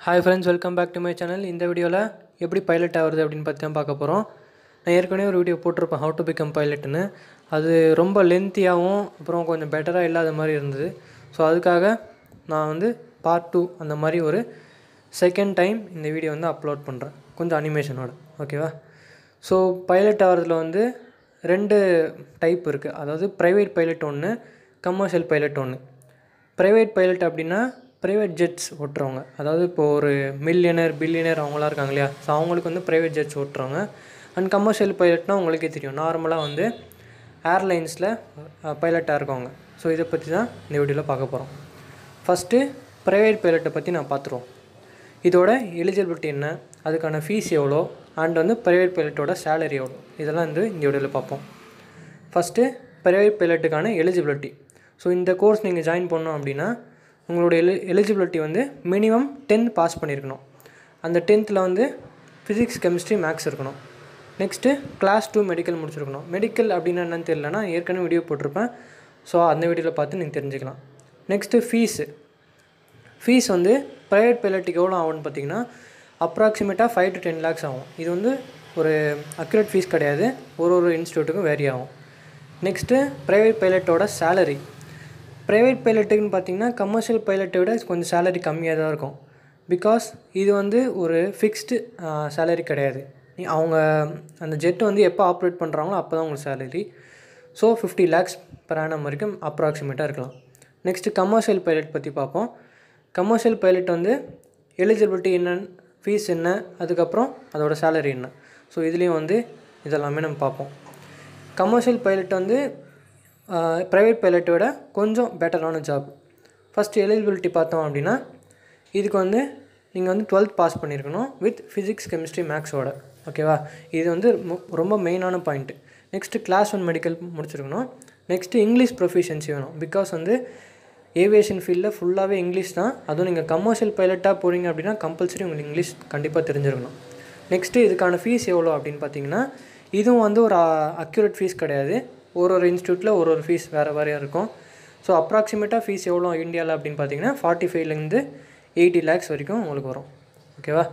hi friends welcome back to my channel இந்த வீடியோவில் எப்படி பைலட் ஆகுறது அப்படின்னு பற்றி தான் பார்க்க போகிறோம் நான் ஏற்கனவே ஒரு வீடியோ போட்டிருப்பேன் ஹவு டு பிகம் பைலட்னு அது ரொம்ப லென்த்தியாகவும் அப்புறம் கொஞ்சம் பெட்டராக இல்லாத மாதிரி இருந்தது ஸோ அதுக்காக நான் வந்து பார்ட் டூ அந்த மாதிரி ஒரு செகண்ட் டைம் இந்த வீடியோ வந்து அப்லோட் பண்ணுறேன் கொஞ்சம் அனிமேஷனோட ஓகேவா ஸோ பைலட் ஆகிறதுல வந்து ரெண்டு டைப் இருக்குது அதாவது ப்ரைவேட் பைலட் ஒன்று கமர்ஷியல் பைலட் ஒன்று ப்ரைவேட் பைலட் அப்படின்னா ப்ரைவேட் ஜெட்ஸ் ஓட்டுறவங்க அதாவது இப்போ ஒரு மில்லியனர் பில்லியனர் அவங்களாம் இருக்காங்க இல்லையா ஸோ அவங்களுக்கு வந்து ப்ரைவேட் ஜெட்ஸ் ஓட்டுறவங்க அண்ட் கமர்ஷியல் பைலட்னால் உங்களுக்கே தெரியும் நார்மலாக வந்து ஏர்லைன்ஸில் பைலட்டாக இருக்கவங்க ஸோ இதை பற்றி தான் இந்த வீடியோவில் பார்க்க போகிறோம் ஃபஸ்ட்டு ப்ரைவேட் பைலட்டை பற்றி நான் பார்த்துருவோம் இதோட எலிஜிபிலிட்டி என்ன அதுக்கான ஃபீஸ் எவ்வளோ அண்ட் வந்து ப்ரைவேட் பைலட்டோட சேலரி எவ்வளோ இதெல்லாம் வந்து இந்த வீடியோவில் பார்ப்போம் ஃபஸ்ட்டு ப்ரைவேட் பைலட்டுக்கான எலிஜிபிலிட்டி ஸோ இந்த கோர்ஸ் நீங்கள் ஜாயின் பண்ணோம் அப்படின்னா உங்களோட எலி எலிஜிபிலிட்டி வந்து மினிமம் டென்த் பாஸ் பண்ணியிருக்கணும் அந்த டென்த்தில் வந்து ஃபிசிக்ஸ் கெமிஸ்ட்ரி மேக்ஸ் இருக்கணும் நெக்ஸ்ட்டு கிளாஸ் டூ மெடிக்கல் முடிச்சிருக்கணும் மெடிக்கல் அப்படின்னா என்னன்னு தெரியலனா ஏற்கனவே வீடியோ போட்டிருப்பேன் ஸோ அந்த வீடியோவில் பார்த்து நீங்கள் தெரிஞ்சுக்கலாம் நெக்ஸ்ட்டு ஃபீஸு ஃபீஸ் வந்து ப்ரைவேட் பைலட்டுக்கு எவ்வளோ ஆகும்னு பார்த்தீங்கன்னா அப்ராக்சிமேட்டாக ஃபைவ் டு டென் லேக்ஸ் ஆகும் இது வந்து ஒரு அக்யூரேட் ஃபீஸ் கிடையாது ஒரு ஒரு இன்ஸ்டியூட்டுக்கும் வேரி ஆகும் நெக்ஸ்ட்டு ப்ரைவேட் பைலட்டோட சேலரி ப்ரைவேட் பைலட்டுக்குன்னு பார்த்தீங்கன்னா கமர்ஷியல் பைலட்டை விட கொஞ்சம் சேலரி கம்மியாக தான் இருக்கும் பிகாஸ் இது வந்து ஒரு ஃபிக்ஸ்டு சேலரி கிடையாது நீ அவங்க அந்த ஜெட்டு வந்து எப்போ ஆப்ரேட் பண்ணுறாங்களோ அப்போ தான் உங்களுக்கு salary so fifty lakhs per annum வரைக்கும் அப்ராக்சிமேட்டாக இருக்கலாம் நெக்ஸ்ட்டு கமர்ஷியல் பைலட் பற்றி பார்ப்போம் கமர்ஷியல் பைலட் வந்து எலிஜிபிலிட்டி என்னன்னு ஃபீஸ் என்ன அதுக்கப்புறம் அதோட சேலரி என்ன ஸோ இதுலேயும் வந்து இதெல்லாமே நம்ம பார்ப்போம் கமர்ஷியல் பைலட் வந்து ப்ரைவேட் பைலட்டை விட கொஞ்சம் பெட்டரான ஜாப் ஃபஸ்ட்டு எலிஜிபிலிட்டி பார்த்தோம் அப்படின்னா இதுக்கு வந்து நீங்கள் வந்து டுவெல்த் பாஸ் பண்ணியிருக்கணும் வித் ஃபிசிக்ஸ் கெமிஸ்ட்ரி மேக்ஸோட ஓகேவா இது வந்து மு- ரொம்ப மெயினான point next class one medical முடிச்சிருக்கணும் நெக்ஸ்ட்டு இங்கிலீஷ் ப்ரொஃபிஷியன்சி வேணும் பிகாஸ் வந்து ஏவியேஷன் ஃபீல்டில் ஃபுல்லாகவே இங்கிலீஷ் தான் அதுவும் நீங்கள் கமர்ஷியல் பைலட்டாக போகிறீங்க அப்படின்னா கம்பல்சரி உங்களுக்கு இங்கிலீஷ் கண்டிப்பாக தெரிஞ்சிருக்கணும் நெக்ஸ்ட்டு இதுக்கான ஃபீஸ் எவ்வளோ அப்படின்னு பார்த்தீங்கன்னா இதுவும் வந்து ஒரு அக்யூரேட் ஃபீஸ் கிடையாது ஒரு ஒரு இன்ஸ்டியூட்டில் ஒரு ஒரு ஃபீஸ் வேறு வேறையாக இருக்கும் ஸோ அப்ராக்சிமேட்டாக ஃபீஸ் எவ்வளோ இந்தியாவில் அப்படின்னு பார்த்தீங்கன்னா ஃபார்ட்டி ஃபைவ்லேருந்து எயிட்டி லேக்ஸ் வரைக்கும் உங்களுக்கு வரும் ஓகேவா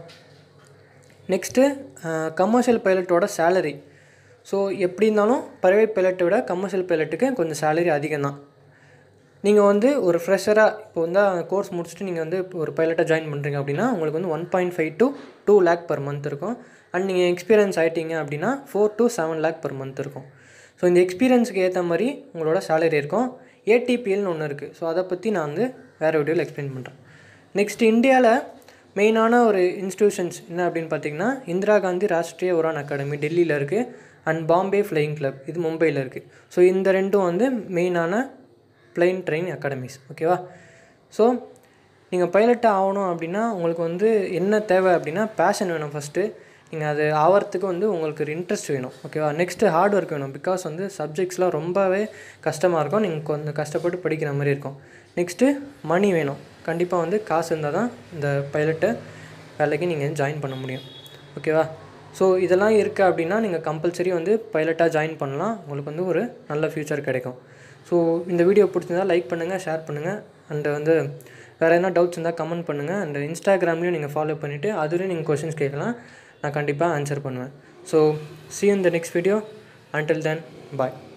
நெக்ஸ்ட்டு கமர்ஷியல் பைலட்டோட சேலரி ஸோ எப்படி இருந்தாலும் ப்ரைவேட் பைலட்டை விட கமர்ஷியல் பைலட்டுக்கு கொஞ்சம் சேலரி அதிகம் தான் நீங்கள் வந்து ஒரு ஃப்ரெஷராக இப்போ வந்து கோர்ஸ் முடிச்சுட்டு நீங்கள் வந்து இப்போ ஒரு பைலட்டாக ஜாயின் பண்ணுறீங்க அப்படின்னா உங்களுக்கு வந்து one point five to two lakh per month இருக்கும் அண்ட் நீங்கள் எக்ஸ்பீரியன்ஸ் ஆகிட்டீங்க அப்படின்னா four to seven lakh per month இருக்கும் ஸோ இந்த எக்ஸ்பீரியன்ஸுக்கு ஏற்ற மாதிரி உங்களோட சேலரி இருக்கும் ஏடிபிஎல்னு ஒன்று இருக்குது ஸோ அதை பற்றி நான் வந்து வேறு வீடியோவில் எக்ஸ்பிளைன் பண்ணுறேன் நெக்ஸ்ட் இந்தியாவில் மெயினான ஒரு இன்ஸ்டியூஷன்ஸ் என்ன அப்படின்னு பார்த்தீங்கன்னா இந்திரா காந்தி ராஷ்ட்ரிய உரான் அகாடமி டெல்லியில் இருக்குது அண்ட் பாம்பே ஃப்ளையிங் கிளப் இது மும்பையில் இருக்குது ஸோ இந்த ரெண்டும் வந்து மெயினான பிளைன் ட்ரெயின் அகாடமிஸ் ஓகேவா ஸோ நீங்கள் பைலட்டாக ஆகணும் அப்படின்னா உங்களுக்கு வந்து என்ன தேவை அப்படின்னா பேஷன் வேணும் ஃபஸ்ட்டு நீங்கள் அது ஆகிறதுக்கு வந்து உங்களுக்கு ஒரு இன்ட்ரெஸ்ட் வேணும் ஓகேவா நெக்ஸ்ட்டு ஹார்ட் ஒர்க் வேணும் பிகாஸ் வந்து சப்ஜெக்ட்ஸ்லாம் ரொம்பவே கஷ்டமாக இருக்கும் நீங்கள் கொஞ்சம் கஷ்டப்பட்டு படிக்கிற மாதிரி இருக்கும் நெக்ஸ்ட்டு மணி வேணும் கண்டிப்பாக வந்து காசு இருந்தால் தான் இந்த பைலட்டை வேலைக்கு நீங்கள் ஜாயின் பண்ண முடியும் ஓகேவா ஸோ இதெல்லாம் இருக்குது அப்படின்னா நீங்கள் கம்பல்சரி வந்து பைலட்டாக ஜாயின் பண்ணலாம் உங்களுக்கு வந்து ஒரு நல்ல ஃப்யூச்சர் கிடைக்கும் ஸோ இந்த வீடியோ பிடிச்சிருந்தா லைக் பண்ணுங்கள் ஷேர் பண்ணுங்கள் அண்டு வந்து வேறு எதனா டவுட்ஸ் இருந்தால் கமெண்ட் பண்ணுங்கள் அண்ட் இன்ஸ்டாகிராம்லேயும் நீங்கள் ஃபாலோ பண்ணிவிட்டு அதுலேயும் நீங்கள் கொஷின்ஸ் கேட்கலாம் நான் கண்டிப்பாக ஆன்சர் பண்ணுவேன் so see you in the next video until then bye